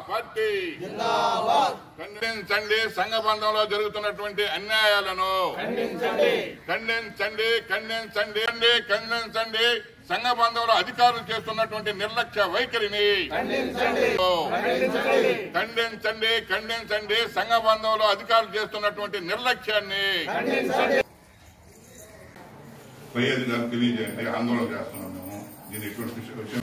Party ఖండించండి సంఘబంధంలో జరుగుతున్నటువంటి అన్యాయాలను ఖండించండి ఖండించండి ఖండించండి ఖండించండి సంఘబంధంలో అధికారులు చేస్తున్నటువంటి నిర్లక్ష్య వైఖరిని ఖండించండి ఖండించండి సంఘబంధంలో అధికారులు చేస్తున్నటువంటి నిర్లక్ష్యాన్ని పై అధికారులు తెలియజేయండి ఆందోళన చేస్తున్నాం మేము దీని ఎటువంటి విషయం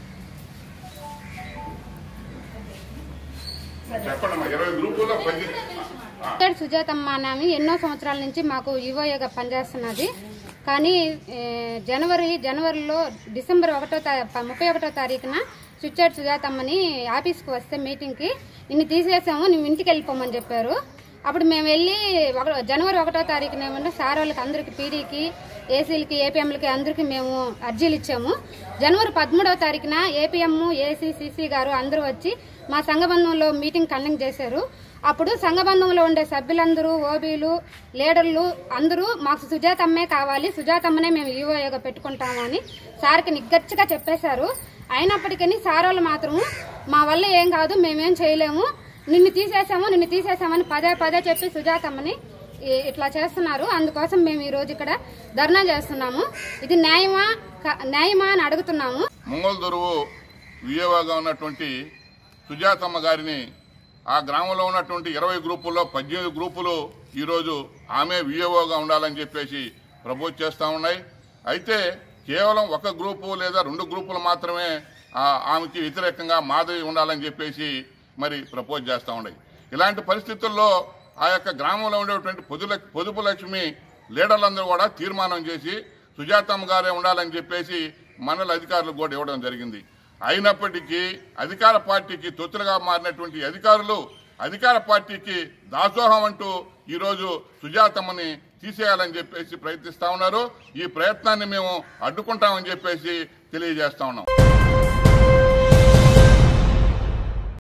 చెప్పండి అమ్మా ఇరవై గ్రూపుల్లో పది ఆ. ఇక్కడ సుజాతమ్మ అని ఆమె ఎన్నో సంవత్సరాల నుంచి మాకు యువయోగా పనిచేస్తున్నది కానీ ఏ, జనవరి జనవరిలో డిసెంబర్ ఒకటో తా- ప- ముప్పై ఒకటో తారీఖున సుచ్చాడు సుజాతమ్మని ఆఫీస్కి వస్తే మీటింగ్కి ఇన్ని తీసేసాము నువ్వు ఇంటికి వెళ్ళిపోమని చెప్పారు అప్పుడు మేము వెళ్ళి ఒక జనవరి ఒకటో తారీఖున ఏమంటే సార్ వాళ్ళకి అందరికి పీడీకి ఏసీలకి ఏపీఎంలకి అందరికి మేము అర్జీలు ఇచ్చాము జనవరి పదమూడవ తారీఖున ఏపీఎం ఏసీ సీసీ గారు అందరూ వచ్చి మా సంఘబంధంలో మీటింగ్ కండక్ట్ చేశారు అప్పుడు సంఘబంధంలో ఉండే సభ్యులందరూ ఓబీలు లీడర్లు అందరూ మాకు సుజాతమ్మే కావాలి సుజాతమ్మనే మేము ఈవోయోగా పెట్టుకుంటాము అని సార్కి నిగ్గచ్చిగా చెప్పేశారు అయినప్పటికీ సార్ వాళ్ళు మాత్రం మా వల్ల ఏం కాదు మేమేం చేయలేము నిన్ను తీసేసాము నిన్ను తీసేసామని పదే పదే చెప్పి సుజాతమ్మని ఈ- ఇట్లా చేస్తున్నారు అందుకోసం మేము ఈ రోజు ఇక్కడ ధర్నా చేస్తున్నాము ఇది న్యాయమా క- న్యాయమా అని అడుగుతున్నాము మంగళదురువు విజయవాగా ఉన్నటువంటి సుజాతమ్మ గారిని ఆ గ్రామంలో ఉన్నటువంటి ఇరవై గ్రూపుల్లో పద్దెనిమిది గ్రూపులు ఈరోజు ఆమె విఏఓగా ఉండాలని చెప్పేసి ప్రపోజ్ చేస్తూ ఉన్నాయి అయితే కేవలం ఒక గ్రూపు లేదా రెండు గ్రూపులు మాత్రమే ఆ, ఆమెకి వ్యతిరేకంగా మాధవి ఉండాలని చెప్పేసి మరి ప్రపోజ్ చేస్తూ ఉన్నాయి ఇలాంటి పరిస్థితుల్లో ఆ యొక్క గ్రామంలో ఉండేటువంటి పొదుల పొదుపు లక్ష్మి లీడర్లందరూ కూడా తీర్మానం చేసి సుజాతమ్మ గారే ఉండాలని చెప్పేసి మండల అధికారులకు కూడా ఇవ్వడం జరిగింది అయినప్పటికీ అధికార పార్టీకి తొత్తులుగా మారినటువంటి అధికారులు అధికార పార్టీకి దాసోహం అంటూ ఈరోజు సుజాతమ్మని తీసేయాలని చెప్పేసి ప్రయత్నిస్తా ఉన్నారు ఈ ప్రయత్నాన్ని మేము అడ్డుకుంటామని చెప్పేసి తెలియజేస్తా ఉన్నాం